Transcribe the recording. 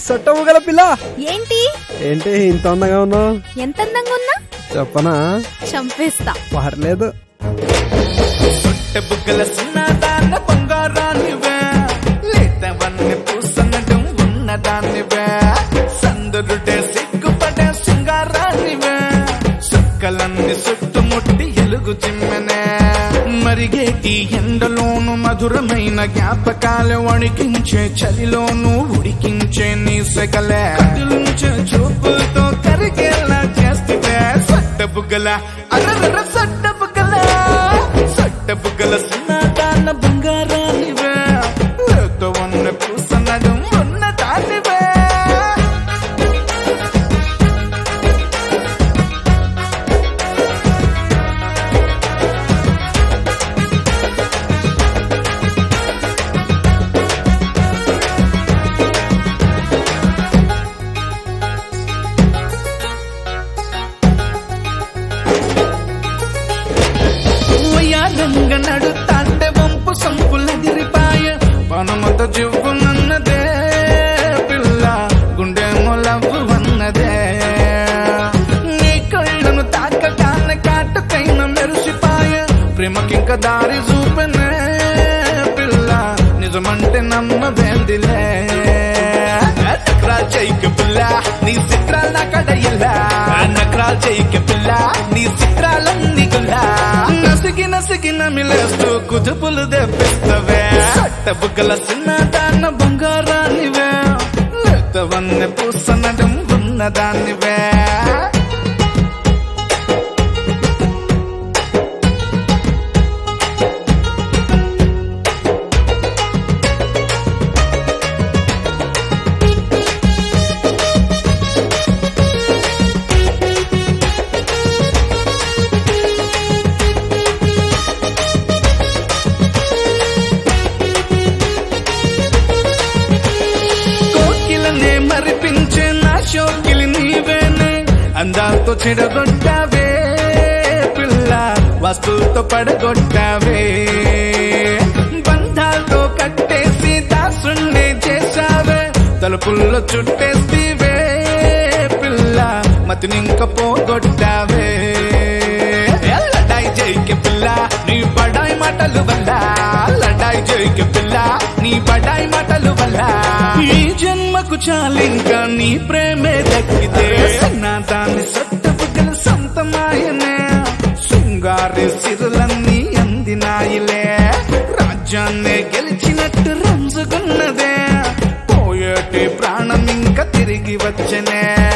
సొట్టము గల పిల్ల ఏంటి ఏంటి ఇంత అందంగా ఉన్నావు ఎంత అందంగా ఉన్నా చెప్పనా చంపేస్తా పర్లేదు బుగ్గల సున్నదాన్న బంగారానివే లేతవన్నీ పూసనడం ఉన్నదానివే సందరుడే సిగ్గుపడే శృంగారానివే సుక్కలన్నీ చుట్టుముట్టి ఎలుగు చిమ్మెనే మరిగేటి ఎండలోను మధురమైన జ్ఞాపకాలు వణికించే చలిలోను ఉడికించే నీ సెగలే కదిలించే చూపులతో కరిగేలా చేస్తే సట్ట బుగ్గల అరర సట్ట బుగ్గల సట్ట బుగ్గల సున్నదాన బంగారానివే లేత ఉన్న పూసనడం ఉన్నదానివే రంగ నడుతాంటే వంపు సంపులదిరిపాయ పనమత జివ్వు నన్నదే పిల్ల గుండె మొలవు అన్నదే నీ కళ్ళను తాకటాన్ని కాటకైన మెరిసిపాయ ప్రేమకింక దారి చూపనే పిల్ల నిజమంటే నమ్మవేందిలే నకరాలు చేయక పిల్ల నీ చిత్రాలు నా కడయ్యలా నకరాలు చేయక పిల్ల నీ చిత్రాలన్నీ గుల్లా నసిగి నసిగి నమిలేస్తూ కుదుపులు తెప్పిస్తవే సట్ట బుగ్గల చిన్నదాన్న బంగారానివే లేతవన్నీ పూసనడం ఉన్నదానివే కోకిలనే మరిపించే నా షోకిలి నీవేనే అందాలతో చెడగొట్టావే పిల్ల వస్తువుతో పడగొట్టావే బంధాలతో కట్టేసి దాసుండే చేశావే తలుపుల్లో చుట్టేస్తీవే పిల్ల మతినింక పోగొట్టావే లడాయి జైకి పిల్ల నీ బడాయి మాటలు వల్ల లడాయి జైకి పిల్ల నీ బడాయి మాటలు వల్ల ఈ జన్మకు చాలింకా నీ ప్రేమే దక్కితే నా దాన్ని సొట్టబుగ్గల సొంతమాయనే శృంగారి సిరులన్నీ అందినాయిలే రాజ్యాన్నే గెలిచినట్టు రంజుకున్నదే పోయేటి ప్రాణం ఇంకా తిరిగి వచ్చనే